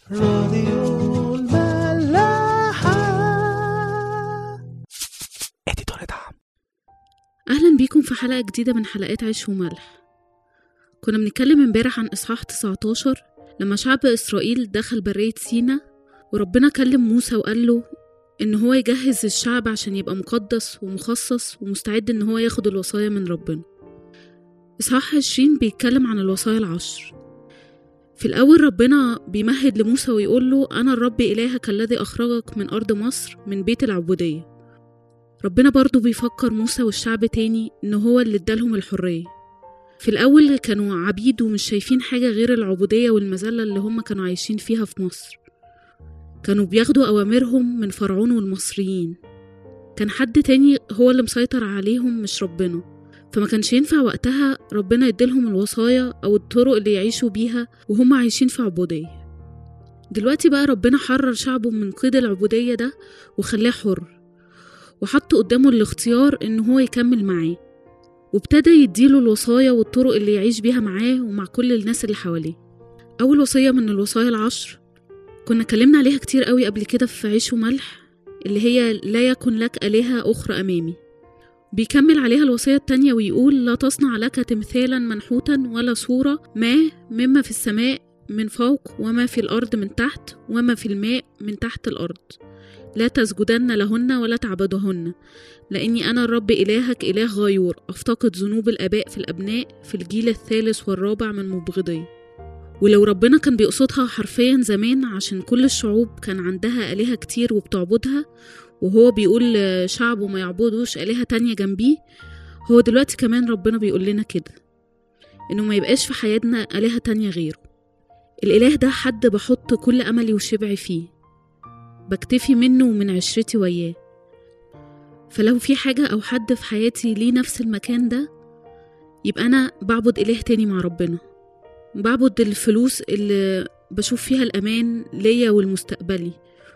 راديو الملاحة اديتور دعم أهلا بيكم في حلقة جديدة من حلقات عيش وملح كنا بنتكلم امبارح عن إصحاح 19 لما شعب إسرائيل دخل برية سينا وربنا كلم موسى وقال له إن هو يجهز الشعب عشان يبقى مقدس ومخصص ومستعد إن هو ياخد الوصايا من ربنا إصحاح 20 بيتكلم عن الوصايا العشر في الأول ربنا بيمهد لموسى ويقول له أنا الرب إلهك الذي أخرجك من أرض مصر من بيت العبودية ربنا برضو بيفكر موسى والشعب تاني إن هو اللي ادالهم الحرية في الأول كانوا عبيد ومش شايفين حاجة غير العبودية والمذلة اللي هم كانوا عايشين فيها في مصر كانوا بياخدوا أوامرهم من فرعون والمصريين كان حد تاني هو اللي مسيطر عليهم مش ربنا فما كانش ينفع وقتها ربنا يديلهم الوصايا أو الطرق اللي يعيشوا بيها وهم عايشين في عبودية دلوقتي بقى ربنا حرر شعبه من قيد العبودية ده وخلاه حر وحط قدامه الاختيار إن هو يكمل معاه وابتدى يديله الوصايا والطرق اللي يعيش بيها معاه ومع كل الناس اللي حواليه أول وصية من الوصايا العشر كنا اتكلمنا عليها كتير قوي قبل كده في عيش وملح اللي هي لا يكن لك آلهة أخرى أمامي بيكمل عليها الوصية التانية ويقول لا تصنع لك تمثالا منحوتا ولا صورة ما مما في السماء من فوق وما في الأرض من تحت وما في الماء من تحت الأرض لا تسجدن لهن ولا تعبدهن لأني أنا الرب إلهك إله غيور أفتقد ذنوب الآباء في الأبناء في الجيل الثالث والرابع من مبغضي ولو ربنا كان بيقصدها حرفيا زمان عشان كل الشعوب كان عندها آلهة كتير وبتعبدها وهو بيقول شعبه ما يعبدوش آلهة تانية جنبيه هو دلوقتي كمان ربنا بيقول لنا كده إنه ما يبقاش في حياتنا آلهة تانية غيره الإله ده حد بحط كل أملي وشبعي فيه بكتفي منه ومن عشرتي وياه فلو في حاجة أو حد في حياتي ليه نفس المكان ده يبقى أنا بعبد إله تاني مع ربنا بعبد الفلوس اللي بشوف فيها الأمان ليا والمستقبلي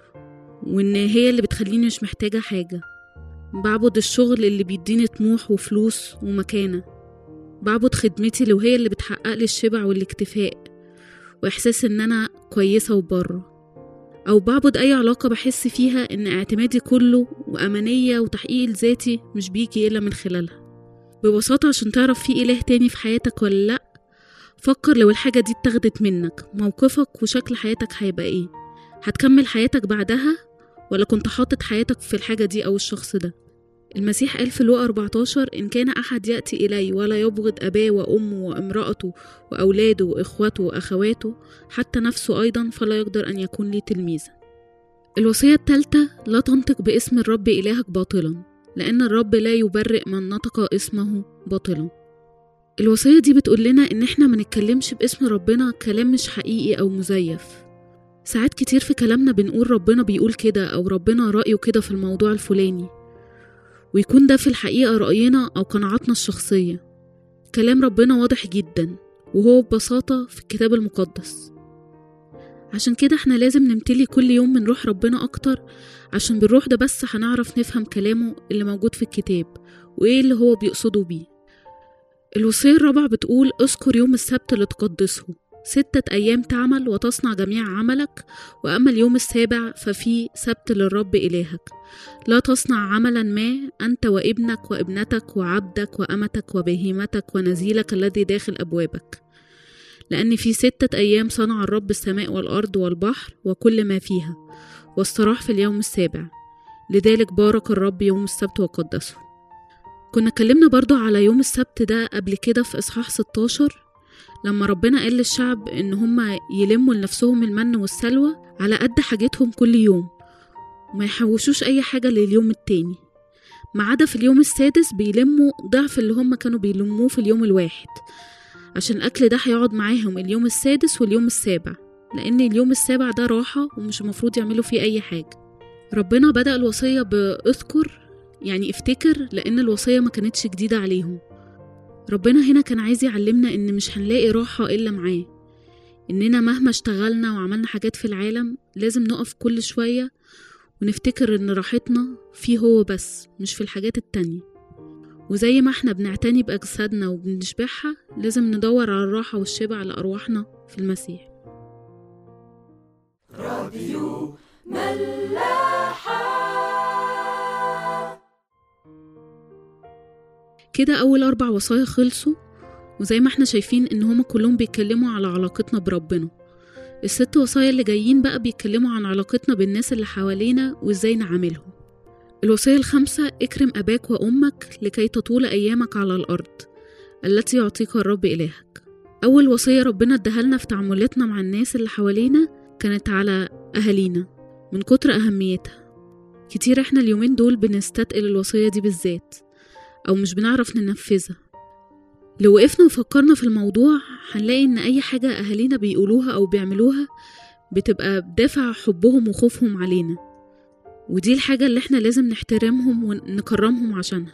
وإن هي اللي بتخليني مش محتاجة حاجة بعبد الشغل اللي بيديني طموح وفلوس ومكانة بعبد خدمتي لو هي اللي بتحقق لي الشبع والاكتفاء وإحساس إن أنا كويسة وبره أو بعبد أي علاقة بحس فيها إن اعتمادي كله وأمانية وتحقيق لذاتي مش بيجي إلا من خلالها ببساطة عشان تعرف في إله تاني في حياتك ولا لأ فكر لو الحاجة دي اتاخدت منك موقفك وشكل حياتك هيبقى إيه هتكمل حياتك بعدها ولا كنت حاطط حياتك في الحاجة دي أو الشخص ده المسيح قال في لوقا 14 إن كان أحد يأتي إلي ولا يبغض أباه وأمه وامرأته وأولاده وإخوته وأخواته حتى نفسه أيضا فلا يقدر أن يكون لي تلميذا الوصية الثالثة لا تنطق باسم الرب إلهك باطلا لأن الرب لا يبرئ من نطق اسمه باطلا الوصية دي بتقول لنا إن إحنا ما نتكلمش باسم ربنا كلام مش حقيقي أو مزيف ساعات كتير في كلامنا بنقول ربنا بيقول كده أو ربنا رأيه كده في الموضوع الفلاني ويكون ده في الحقيقة رأينا أو قناعاتنا الشخصية كلام ربنا واضح جدا وهو ببساطة في الكتاب المقدس عشان كده احنا لازم نمتلي كل يوم من روح ربنا أكتر عشان بالروح ده بس هنعرف نفهم كلامه اللي موجود في الكتاب وإيه اللي هو بيقصده بيه الوصية الرابعة بتقول اذكر يوم السبت لتقدسه ستة أيام تعمل وتصنع جميع عملك وأما اليوم السابع ففي سبت للرب إلهك لا تصنع عملا ما أنت وابنك وابنتك وعبدك وأمتك وبهيمتك ونزيلك الذي داخل أبوابك لأن في ستة أيام صنع الرب السماء والأرض والبحر وكل ما فيها واستراح في اليوم السابع لذلك بارك الرب يوم السبت وقدسه كنا اتكلمنا برضو على يوم السبت ده قبل كده في إصحاح 16 لما ربنا قال للشعب إن هما يلموا لنفسهم المن والسلوى على قد حاجتهم كل يوم وما يحوشوش أي حاجة لليوم التاني ما عدا في اليوم السادس بيلموا ضعف اللي هما كانوا بيلموه في اليوم الواحد عشان الأكل ده هيقعد معاهم اليوم السادس واليوم السابع لأن اليوم السابع ده راحة ومش المفروض يعملوا فيه أي حاجة ربنا بدأ الوصية بأذكر يعني افتكر لأن الوصية ما كانتش جديدة عليهم ربنا هنا كان عايز يعلمنا إن مش هنلاقي راحة إلا معاه إننا مهما اشتغلنا وعملنا حاجات في العالم لازم نقف كل شوية ونفتكر إن راحتنا فيه هو بس مش في الحاجات التانية وزي ما احنا بنعتني بأجسادنا وبنشبعها لازم ندور على الراحة والشبع لأرواحنا في المسيح راديو ملاحة كده أول أربع وصايا خلصوا وزي ما احنا شايفين إن هما كلهم بيتكلموا على علاقتنا بربنا الست وصايا اللي جايين بقى بيتكلموا عن علاقتنا بالناس اللي حوالينا وإزاي نعاملهم الوصية الخامسة اكرم أباك وأمك لكي تطول أيامك على الأرض التي يعطيك الرب إلهك أول وصية ربنا اداها لنا في تعاملاتنا مع الناس اللي حوالينا كانت على أهالينا من كتر أهميتها كتير احنا اليومين دول بنستتقل الوصية دي بالذات أو مش بنعرف ننفذها لو وقفنا وفكرنا في الموضوع هنلاقي إن أي حاجة أهالينا بيقولوها أو بيعملوها بتبقى بدافع حبهم وخوفهم علينا ودي الحاجة اللي احنا لازم نحترمهم ونكرمهم عشانها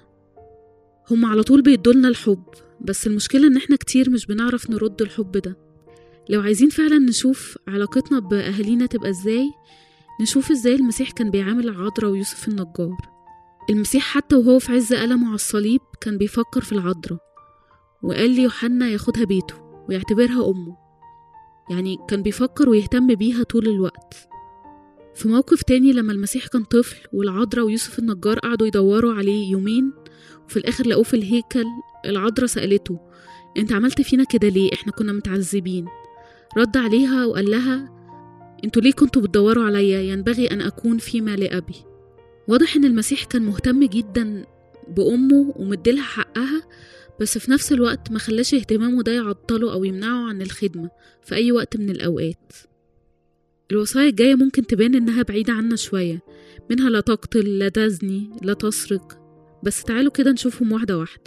هم على طول بيدولنا الحب بس المشكلة إن احنا كتير مش بنعرف نرد الحب ده لو عايزين فعلا نشوف علاقتنا بأهالينا تبقى ازاي نشوف ازاي المسيح كان بيعامل العذراء ويوسف النجار المسيح حتى وهو في عز ألمه على الصليب كان بيفكر في العذراء وقال لي يوحنا ياخدها بيته ويعتبرها أمه يعني كان بيفكر ويهتم بيها طول الوقت في موقف تاني لما المسيح كان طفل والعذراء ويوسف النجار قعدوا يدوروا عليه يومين وفي الآخر لقوه في الهيكل العذراء سألته انت عملت فينا كده ليه احنا كنا متعذبين رد عليها وقال لها انتوا ليه كنتوا بتدوروا عليا ينبغي ان اكون فيما لابي واضح ان المسيح كان مهتم جدا بامه ومديلها حقها بس في نفس الوقت ما خلاش اهتمامه ده يعطله او يمنعه عن الخدمه في اي وقت من الاوقات الوصايا الجايه ممكن تبان انها بعيده عنا شويه منها لا تقتل لا تزني لا تسرق بس تعالوا كده نشوفهم واحده واحده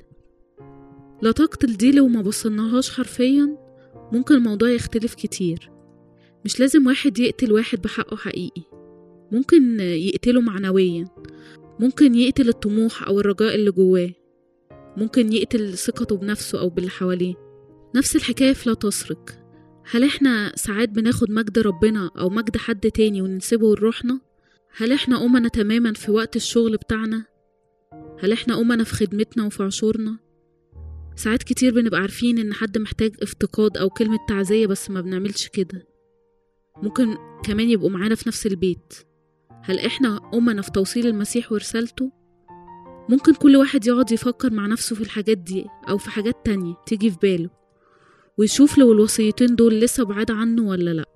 لا تقتل دي لو ما بصلناهاش حرفيا ممكن الموضوع يختلف كتير مش لازم واحد يقتل واحد بحقه حقيقي ممكن يقتله معنويا ممكن يقتل الطموح أو الرجاء اللي جواه ممكن يقتل ثقته بنفسه أو باللي حواليه نفس الحكاية في لا تسرق هل احنا ساعات بناخد مجد ربنا أو مجد حد تاني وننسبه لروحنا؟ هل احنا أمنا تماما في وقت الشغل بتاعنا؟ هل احنا أمنا في خدمتنا وفي عشورنا؟ ساعات كتير بنبقى عارفين إن حد محتاج افتقاد أو كلمة تعزية بس ما بنعملش كده ممكن كمان يبقوا معانا في نفس البيت هل إحنا أمنا في توصيل المسيح ورسالته؟ ممكن كل واحد يقعد يفكر مع نفسه في الحاجات دي أو في حاجات تانية تيجي في باله ويشوف لو الوصيتين دول لسه بعاد عنه ولا لأ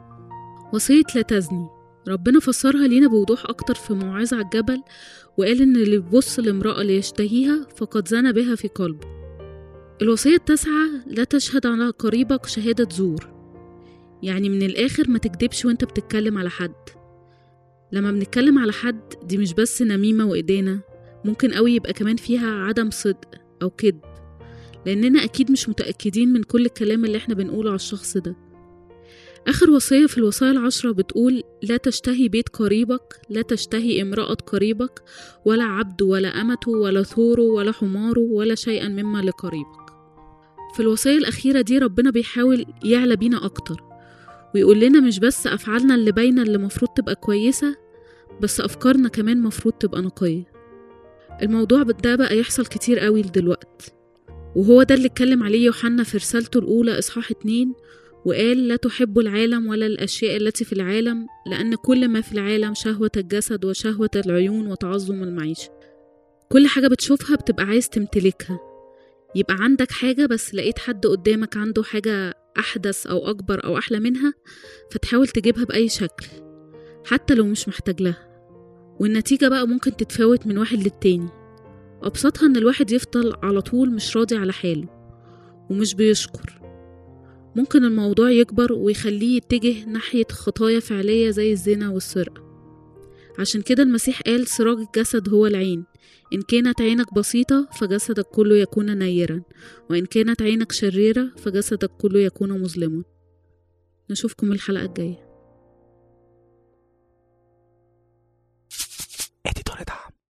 وصية لا تزني ربنا فسرها لينا بوضوح أكتر في موعظة على الجبل وقال إن اللي بيبص لامرأة ليشتهيها فقد زنى بها في قلبه الوصية التاسعة لا تشهد على قريبك شهادة زور يعني من الآخر ما تكدبش وانت بتتكلم على حد لما بنتكلم على حد دي مش بس نميمة وإيدينا ممكن قوي يبقى كمان فيها عدم صدق أو كذب لأننا أكيد مش متأكدين من كل الكلام اللي احنا بنقوله على الشخص ده آخر وصية في الوصايا العشرة بتقول لا تشتهي بيت قريبك لا تشتهي امرأة قريبك ولا عبد ولا أمته ولا ثوره ولا حماره ولا شيئا مما لقريبك في الوصية الأخيرة دي ربنا بيحاول يعلى بينا أكتر ويقول لنا مش بس أفعالنا اللي باينة اللي مفروض تبقى كويسة بس أفكارنا كمان مفروض تبقى نقية الموضوع ده بقى يحصل كتير قوي دلوقتي وهو ده اللي اتكلم عليه يوحنا في رسالته الأولى إصحاح اتنين وقال لا تحبوا العالم ولا الأشياء التي في العالم لأن كل ما في العالم شهوة الجسد وشهوة العيون وتعظم المعيشة كل حاجة بتشوفها بتبقى عايز تمتلكها يبقى عندك حاجة بس لقيت حد قدامك عنده حاجة أحدث أو أكبر أو أحلى منها فتحاول تجيبها بأي شكل حتى لو مش محتاج لها والنتيجة بقى ممكن تتفاوت من واحد للتاني أبسطها إن الواحد يفضل على طول مش راضي على حاله ومش بيشكر ممكن الموضوع يكبر ويخليه يتجه ناحية خطايا فعلية زي الزنا والسرقة عشان كده المسيح قال سراج الجسد هو العين إن كانت عينك بسيطة فجسدك كله يكون نيرا وإن كانت عينك شريرة فجسدك كله يكون مظلما نشوفكم الحلقة الجاية